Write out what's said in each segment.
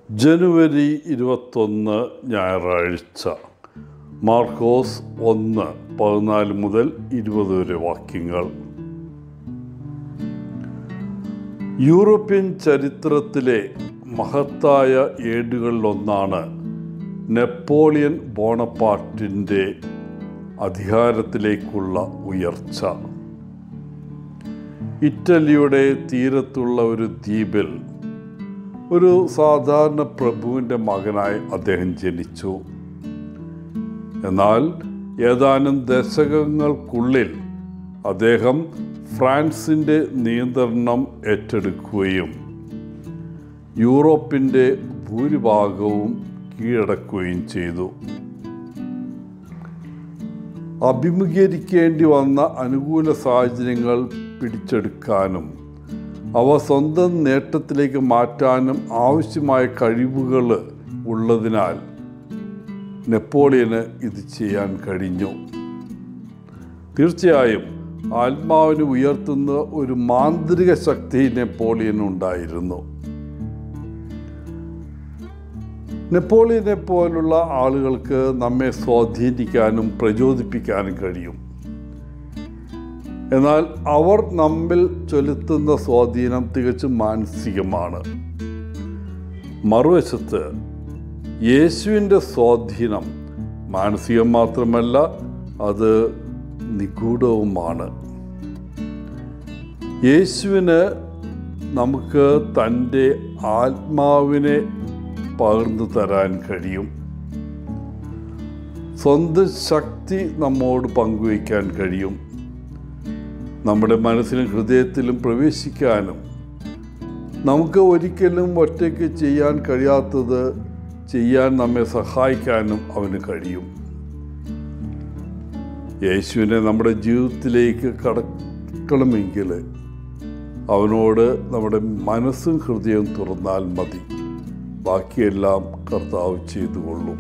ജനുവരി ഇരുപത്തൊന്ന് ഞായറാഴ്ച മാർക്കോസ് ഒന്ന് പതിനാല് മുതൽ ഇരുപത് വരെ വാക്യങ്ങൾ യൂറോപ്യൻ ചരിത്രത്തിലെ മഹത്തായ ഏടുകളിലൊന്നാണ് നെപ്പോളിയൻ ബോണപ്പാർട്ടിൻ്റെ അധികാരത്തിലേക്കുള്ള ഉയർച്ച ഇറ്റലിയുടെ തീരത്തുള്ള ഒരു ദ്വീപിൽ ഒരു സാധാരണ പ്രഭുവിൻ്റെ മകനായി അദ്ദേഹം ജനിച്ചു എന്നാൽ ഏതാനും ദശകങ്ങൾക്കുള്ളിൽ അദ്ദേഹം ഫ്രാൻസിൻ്റെ നിയന്ത്രണം ഏറ്റെടുക്കുകയും യൂറോപ്പിൻ്റെ ഭൂരിഭാഗവും കീഴടക്കുകയും ചെയ്തു അഭിമുഖീകരിക്കേണ്ടി വന്ന അനുകൂല സാഹചര്യങ്ങൾ പിടിച്ചെടുക്കാനും അവ സ്വന്തം നേട്ടത്തിലേക്ക് മാറ്റാനും ആവശ്യമായ കഴിവുകൾ ഉള്ളതിനാൽ നെപ്പോളിയന് ഇത് ചെയ്യാൻ കഴിഞ്ഞു തീർച്ചയായും ആത്മാവിനെ ഉയർത്തുന്ന ഒരു മാന്ത്രിക ശക്തി നെപ്പോളിയൻ ഉണ്ടായിരുന്നു നെപ്പോളിയനെ പോലുള്ള ആളുകൾക്ക് നമ്മെ സ്വാധീനിക്കാനും പ്രചോദിപ്പിക്കാനും കഴിയും എന്നാൽ അവർ നമ്മിൽ ചെലുത്തുന്ന സ്വാധീനം തികച്ചും മാനസികമാണ് മറുവശത്ത് യേശുവിൻ്റെ സ്വാധീനം മാനസികം മാത്രമല്ല അത് നിഗൂഢവുമാണ് യേശുവിന് നമുക്ക് തൻ്റെ ആത്മാവിനെ പകർന്നു തരാൻ കഴിയും സ്വന്തം ശക്തി നമ്മോട് പങ്കുവയ്ക്കാൻ കഴിയും നമ്മുടെ മനസ്സിലും ഹൃദയത്തിലും പ്രവേശിക്കാനും നമുക്ക് ഒരിക്കലും ഒറ്റയ്ക്ക് ചെയ്യാൻ കഴിയാത്തത് ചെയ്യാൻ നമ്മെ സഹായിക്കാനും അവന് കഴിയും യേശുവിനെ നമ്മുടെ ജീവിതത്തിലേക്ക് കടക്കണമെങ്കിൽ അവനോട് നമ്മുടെ മനസ്സും ഹൃദയവും തുറന്നാൽ മതി ബാക്കിയെല്ലാം കർത്താവ് ചെയ്തുകൊള്ളും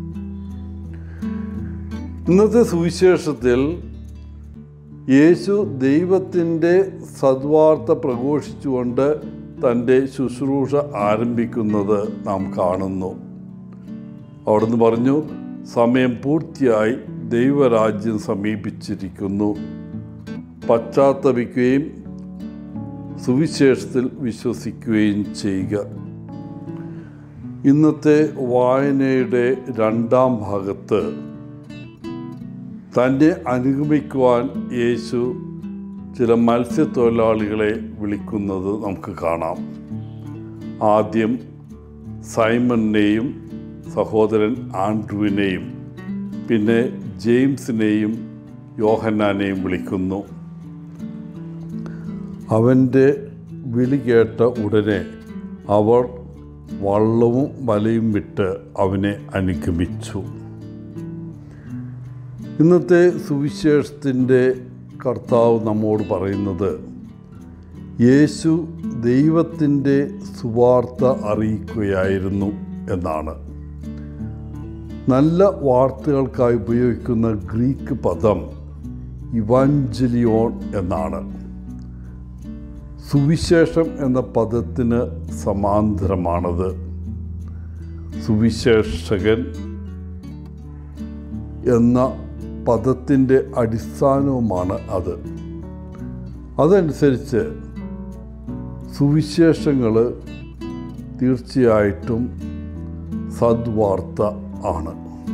ഇന്നത്തെ സുവിശേഷത്തിൽ യേശു ദൈവത്തിൻ്റെ സദ്വാർത്ത പ്രഘോഷിച്ചുകൊണ്ട് തൻ്റെ ശുശ്രൂഷ ആരംഭിക്കുന്നത് നാം കാണുന്നു അവിടുന്ന് പറഞ്ഞു സമയം പൂർത്തിയായി ദൈവരാജ്യം സമീപിച്ചിരിക്കുന്നു പശ്ചാത്തപിക്കുകയും സുവിശേഷത്തിൽ വിശ്വസിക്കുകയും ചെയ്യുക ഇന്നത്തെ വായനയുടെ രണ്ടാം ഭാഗത്ത് തന്നെ അനുഗമിക്കുവാൻ യേശു ചില മത്സ്യത്തൊഴിലാളികളെ വിളിക്കുന്നത് നമുക്ക് കാണാം ആദ്യം സൈമണിനെയും സഹോദരൻ ആൻഡ്രുവിനെയും പിന്നെ ജെയിംസിനെയും യോഹന്നാനെയും വിളിക്കുന്നു അവൻ്റെ വിളി കേട്ട ഉടനെ അവർ വള്ളവും വലയും വിട്ട് അവനെ അനുഗമിച്ചു ഇന്നത്തെ സുവിശേഷത്തിൻ്റെ കർത്താവ് നമ്മോട് പറയുന്നത് യേശു ദൈവത്തിൻ്റെ സുവാർത്ത അറിയിക്കുകയായിരുന്നു എന്നാണ് നല്ല വാർത്തകൾക്കായി ഉപയോഗിക്കുന്ന ഗ്രീക്ക് പദം ഇവാഞ്ചലിയോൺ എന്നാണ് സുവിശേഷം എന്ന പദത്തിന് സമാന്തരമാണത് സുവിശേഷകൻ എന്ന പദത്തിൻ്റെ അടിസ്ഥാനവുമാണ് അത് അതനുസരിച്ച് സുവിശേഷങ്ങൾ തീർച്ചയായിട്ടും സദ്വാർത്ത ആണ്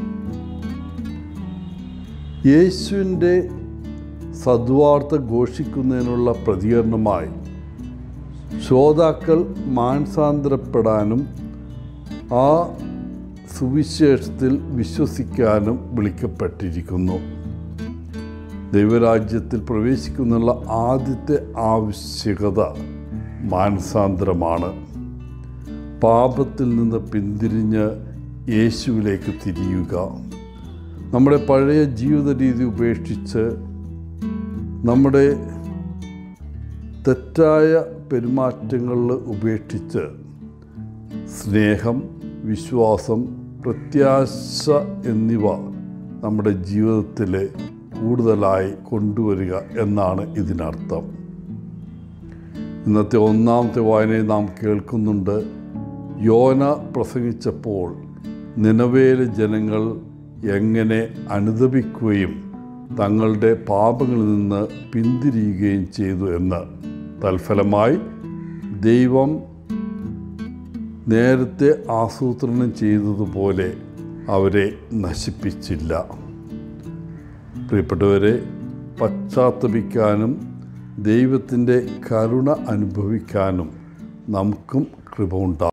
യേശുവിൻ്റെ സദ്വാർത്ത ഘോഷിക്കുന്നതിനുള്ള പ്രതികരണമായി ശ്രോതാക്കൾ മാനസാന്തരപ്പെടാനും ആ സുവിശേഷത്തിൽ വിശ്വസിക്കാനും വിളിക്കപ്പെട്ടിരിക്കുന്നു ദൈവരാജ്യത്തിൽ പ്രവേശിക്കുന്നുള്ള ആദ്യത്തെ ആവശ്യകത മാനസാന്തരമാണ് പാപത്തിൽ നിന്ന് പിന്തിരിഞ്ഞ് യേശുവിലേക്ക് തിരിയുക നമ്മുടെ പഴയ ജീവിത രീതി ഉപേക്ഷിച്ച് നമ്മുടെ തെറ്റായ പെരുമാറ്റങ്ങളിൽ ഉപേക്ഷിച്ച് സ്നേഹം വിശ്വാസം പ്രത്യാശ എന്നിവ നമ്മുടെ ജീവിതത്തിൽ കൂടുതലായി കൊണ്ടുവരിക എന്നാണ് ഇതിനർത്ഥം ഇന്നത്തെ ഒന്നാമത്തെ വായനയിൽ നാം കേൾക്കുന്നുണ്ട് യോന പ്രസംഗിച്ചപ്പോൾ നിലവേലെ ജനങ്ങൾ എങ്ങനെ അനുദപിക്കുകയും തങ്ങളുടെ പാപങ്ങളിൽ നിന്ന് പിന്തിരിയുകയും ചെയ്തു എന്ന് തൽഫലമായി ദൈവം നേരത്തെ ആസൂത്രണം ചെയ്തതുപോലെ അവരെ നശിപ്പിച്ചില്ല പ്രിയപ്പെട്ടവരെ പശ്ചാത്തപിക്കാനും ദൈവത്തിൻ്റെ കരുണ അനുഭവിക്കാനും നമുക്കും കൃപ ഉണ്ടാകും